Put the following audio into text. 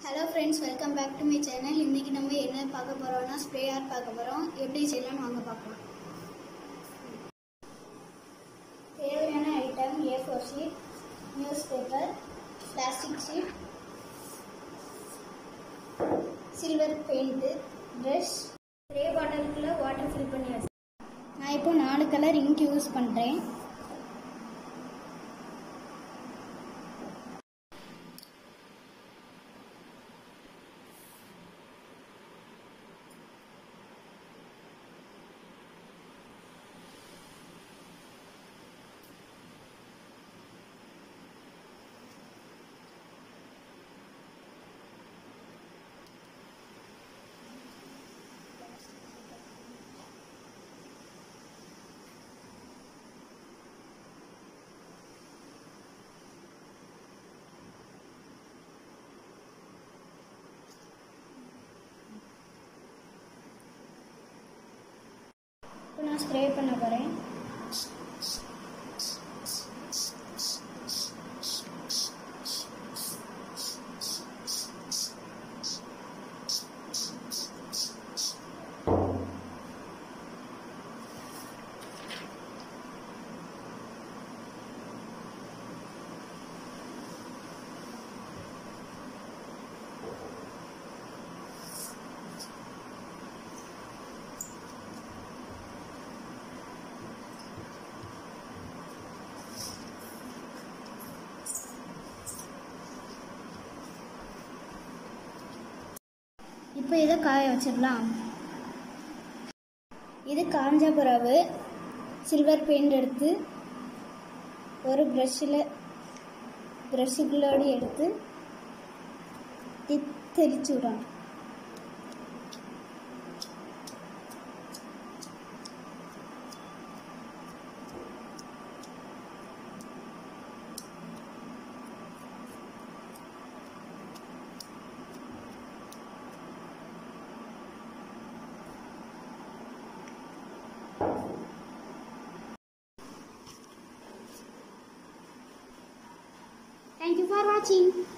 Hello friends welcome back to my channel இன்றைக்கி நம்ம என்ன பார்க்க போகிறோம்னா ஸ்ப்ரே ஆர்ட் பார்க்க போகிறோம் எப்படி செய்யலாம்னு வாங்க பார்க்கலாம் தேவையான item A four sheet newspaper plastic sheet silver paint brush spray பாட்டிலுக்குள்ளே வாட்டர் ஃபில் பண்ணி வச்சு நான் இப்போ நாலு கலர் இங்க் யூஸ் பண்ணுறேன் இப்போ நான் ஸ்ப்ரே பண்ண போகிறேன் இப்போ இதை காய வச்சிடலாம் இது காஞ்ச பிறகு சில்வர் பெயிண்ட் எடுத்து ஒரு ப்ரஷ்ஷில் ப்ரஷ்ஷுகளோடு எடுத்து டிப் தெளிச்சு விடணும் Thank you for watching.